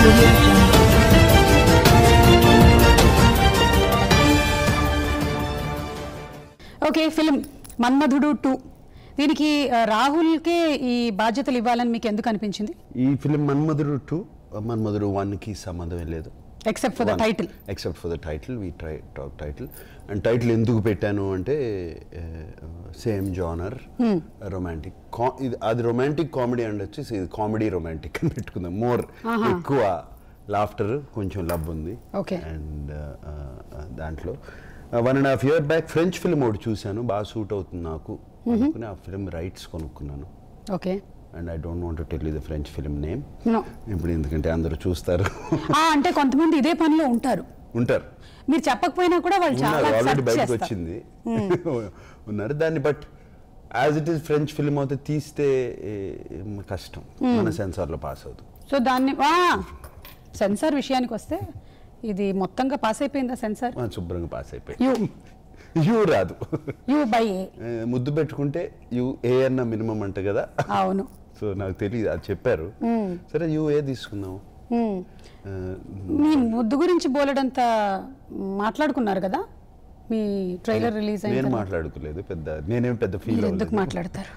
audio jungle. Okay film Manmadhudu two దీనికి ఆ, రాహుల్కే ఈ బాధ్యతలు ఇవ్వాలని మీకు ఎందుకు అనిపించింది ఈ ఫిలిం మన్మధుడు టూ మన్మధుడు వన్కి సంబంధం లేదు except for the title except for the title we try talk title and title ఎందుకు పెట్టాను అంటే సేమ్ జానర్ రొమాంటిక్ ఇది అది రొమాంటిక్ కామెడీ అండొచ్చు ఇది కామెడీ రొమాంటిక్ అని పెట్టుకుందాం మోర్ ఎక్కువ లాఫ్టర్ కొంచెం లవ్ ఉంది Okay. అండ్ దాంట్లో one and half year back French film ఒకటి చూశాను బాగా సూట్ అవుతుంది నాకు అనుకుని ఆ ఫిల్మ్ రైట్స్ కొనుక్కున్నాను okay and I don't want tell you the French film name no ఇప్పుడు ఎందుకంటే అందరూ చూస్తారు అంటే కొంతమంది ఇదే పనిలో ఉంటారు ఉంటారు మీరు చెప్పకపోయినా కూడా వాళ్ళు చాలా ఉన్నారు ఆల్రెడీ search బయటకు చేస్తారు. వచ్చింది ఉన్నారు దాన్ని but as it is French film అయితే తీస్తే ఏ, కష్టం మన సెన్సార్లో పాస్ అవుతుంది సో దాన్ని సెన్సార్ విషయానికి వస్తే ఇది మొత్తంగా పాస్ అయిపోయిందా సెన్సార్ ఆ, శుభ్రంగా పాస్ అయిపోయి యూ యూ రాదు యూ బై ఏ ఏ, ముద్దు పెట్టుకుంటే యూ ఏ అన్న మినిమం అంట కదా అవును సో నాకు తెలియదు అది చెప్పారు సరే యూ ఏ తీసుకుందాం మ్మ్. ఆ, మీ ముద్దు గురించి బోలెడంత మాట్లాడుకున్నారు కదా మీ ట్రైలర్ రిలీజ్ అయిన నేను తర్వాత. మాట్లాడుకోలేదు పెద్ద నేనేం పెద్ద ఫీల్ మీరు ఎందుకు అవ్వలేదు మాట్లాడతారు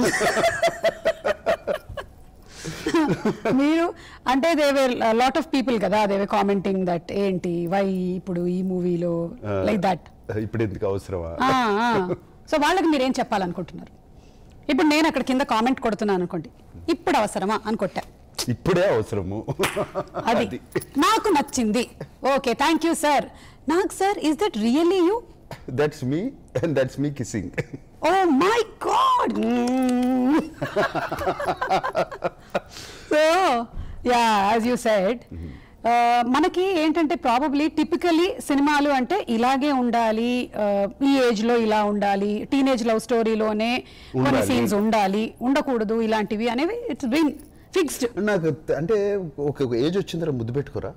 మీరు అంటే దేవే లాట్ ఆఫ్ పీపుల్ కదా దేవే కామెంటింగ్ దట్ ఏంటి వై ఇప్పుడు ఈ మూవీలో లైక్ దట్ ఇప్పుడు ఎందుకు అవసరమా సో వాళ్ళకి మీరేం చెప్పాలనుకుంటున్నారు ఇప్పుడు నేను అక్కడ కింద కామెంట్ కొడుతున్నాను అనుకోండి ఇప్పుడు అవసరమా అని కొట్టా ఇప్పుడే అవసరము అది నాకు నచ్చింది ఓకే థ్యాంక్ యూ సార్ నాకు sir is that really you that's me and that's me kissing oh my god so yeah as you said మనకి ఏంటంటే ప్రాబబ్లీ టిపికలీ సినిమాలు అంటే ఇలాగే ఉండాలి uh, ఈ ఏజ్ లో ఇలా ఉండాలి టీనేజ్ లవ్ స్టోరీలోనే కొన్ని ఉండాలి. సీన్స్ ఉండాలి ఉండకూడదు ఇలాంటివి అనేవి ఇట్స్ బీన్ ఫిక్స్డ్ నాకు త- అంటే ఒక ఒక ఏజ్ వచ్చిన తర్వాత ముద్దు పెట్టుకోరా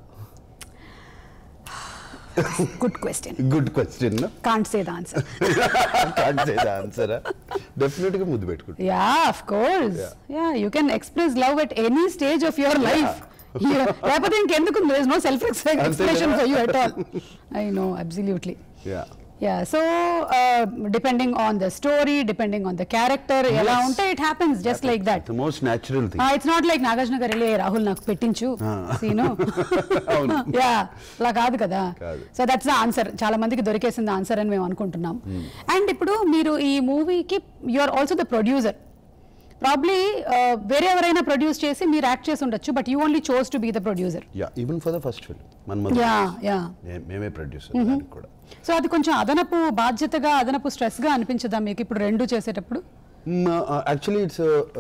good question good question can't say the answer ఆన్సరా డెఫినెట్ గా ముద్దు పెట్టుకుంటా yeah of course yeah you can express love at any stage of your life లేకపోతే ఇంకెందుకు there no self expression for you at all I know absolutely yeah yeah so depending on the story depending on the character ఎలా Yes. ఉంటే it happens just like that the most natural thing it's not like Nagarjuna garu వెళ్ళి రాహుల్ నాకు పెట్టించు Ah. Scene అవును. Yeah అలా కాదు కదా కాదు. సో దట్స్ ద ఆన్సర్ చాలా మందికి దొరికేసింది ఆన్సర్ అని మేము అనుకుంటున్నాం అండ్ ఇప్పుడు మీరు ఈ మూవీకి you are also the producer probably వేరే ఎవరైనా ప్రొడ్యూస్ చేసి మీరు యాక్ట్ చేసి ఉండొచ్చు but you only chose to be the producer yeah even for the first film మన యా యా మేమే ప్రొడ్యూసర్ దానికి కూడా సో అది కొంచెం అదనపు బాధ్యతగా అదనపు స్ట్రెస్ గా అనిపించదా మీకు ఇప్పుడు రెండు చేసేటప్పుడు యాక్చువల్లీ ఇట్స్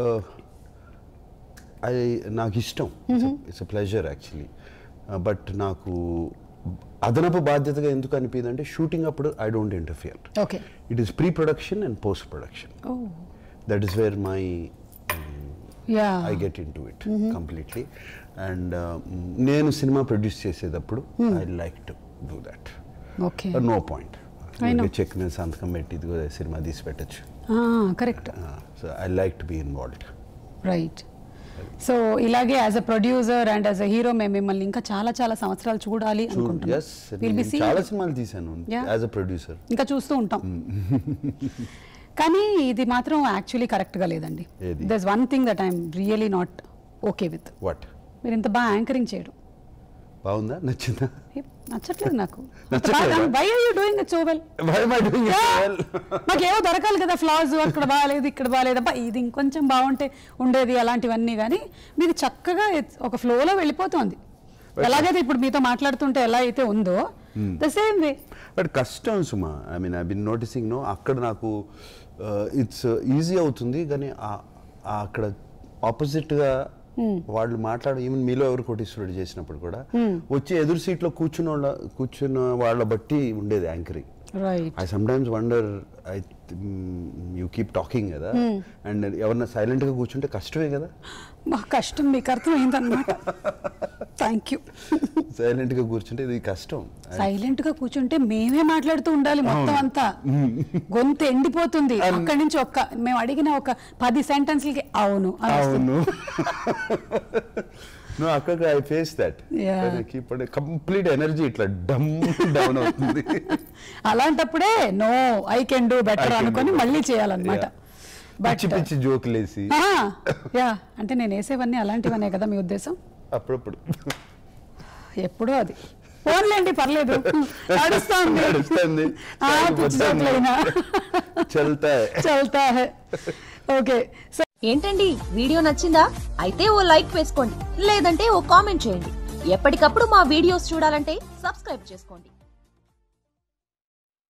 ఐ నాకు ఇష్టం it's a pleasure actually but నాకు అదనపు బాధ్యతగా ఎందుకు అనిపించింది అంటే షూటింగ్ అప్పుడు I don't interfere okay it is pre production and post production that is where my yeah I get into it completely and నేను సినిమా ప్రొడ్యూస్ చేసేటప్పుడు I like to do that okay no point I know. Check మీద సంతకం పెట్టి ఇదిగో సినిమా తీసి పెట్టచ్చు correct so I like to be involved right so ఇలాగే as a producer and as a hero మేము మిమ్మల్ని ఇంకా చాలా చాలా సంవత్సరాలు చూడాలి అనుకుంటున్నాం ఎస్ We'll be seeing చాలా you. సినిమాలు తీశాను Yeah. యాజ్ అ ప్రొడ్యూసర్ ఇంకా చూస్తూ ఉంటాం కానీ ఇది మాత్రం యాక్చువల్లీ కరెక్ట్గా లేదండి ఏది? This one thing that I'm really not okay with what మీరు ఇంత బాగా యాంకరింగ్ చేయడం బాగుందా నచ్చిందా ఏ, నచ్చట్లేదు నాకు నచ్చట్లేదా? Why are you doing it so well Why am I doing it so well? మాకేవో దొరకాలి కదా ఫ్లాస్ అక్కడ బాగాలేదు ఇక్కడ బాగాలేదు అబ్బా ఇది ఇంకొంచెం బాగుంటే ఉండేది అలాంటివన్నీ కానీ మీది చక్కగా it's ఒక ఫ్లోలో వెళ్ళిపోతుంది ఎలాగైతే ఇప్పుడు మీతో మాట్లాడుతుంటే ఎలా అయితే ఉందో ద సేమ్ వే బట్ కష్టం సుమా I mean I been noticing no అక్కడ నాకు ఇట్స్ ఈజీ అవుతుంది కానీ ఆ- ఆ అక్కడ ఆపోజిట్గా వాళ్ళు మాట్లాడు ఈవెన్ మీలో ఎవరు కోటీశ్వరుడు చేసినప్పుడు కూడా వచ్చి ఎదురు సీట్లో కూర్చున్న వాళ్ళ కూర్చున్న వాళ్ళ బట్టి ఉండేది anchoring right I sometimes wonder I you keep talking కదా అండ్ ఎవరన్నా సైలెంట్గా కూర్చుంటే కష్టమే కదా మా కష్టం మీకు అర్థమైందన్నమాట థ్యాంక్ యూ సైలెంట్గా కూర్చుంటే ఇది కష్టం సైలెంట్ గా కూర్చుంటే మేమే మాట్లాడుతూ ఉండాలి మొత్తం అంతా గొంతు ఎండిపోతుంది అక్కడి నుంచి ఒక్క మేము అడిగిన ఒక పది సెంటెన్స్లకి అవును అని వస్తుంది. అవును నో అక్కడ I face that Yeah. Keep complete energy ఇట్లా డమ్ డౌన్ అవుతుంది అలాంటప్పుడే no I can do I better can do అనుకొని better. మళ్ళీ చేయాలన్నమాట Yeah. బట్ పిచ్చి పిచ్చి జోకులు వేసి యా అంటే నేను వేసేవన్నీ అలాంటివనే కదా మీ ఉద్దేశం అప్పుడప్పుడు ఎప్పుడూ అది ఫోన్లేండి పర్లేదు నడుస్తా ఉంది నడుస్తుంది. ఆ, పిచ్చి జోకులైనా చల్తా చల్తా హై ఓకే సో ఏంటండి వీడియో నచ్చిందా అయితే ఓ లైక్ వేసుకోండి లేదంటే ఓ కామెంట్ చేయండి ఎప్పటికప్పుడు మా వీడియోస్ చూడాలంటే సబ్స్క్రైబ్ చేసుకోండి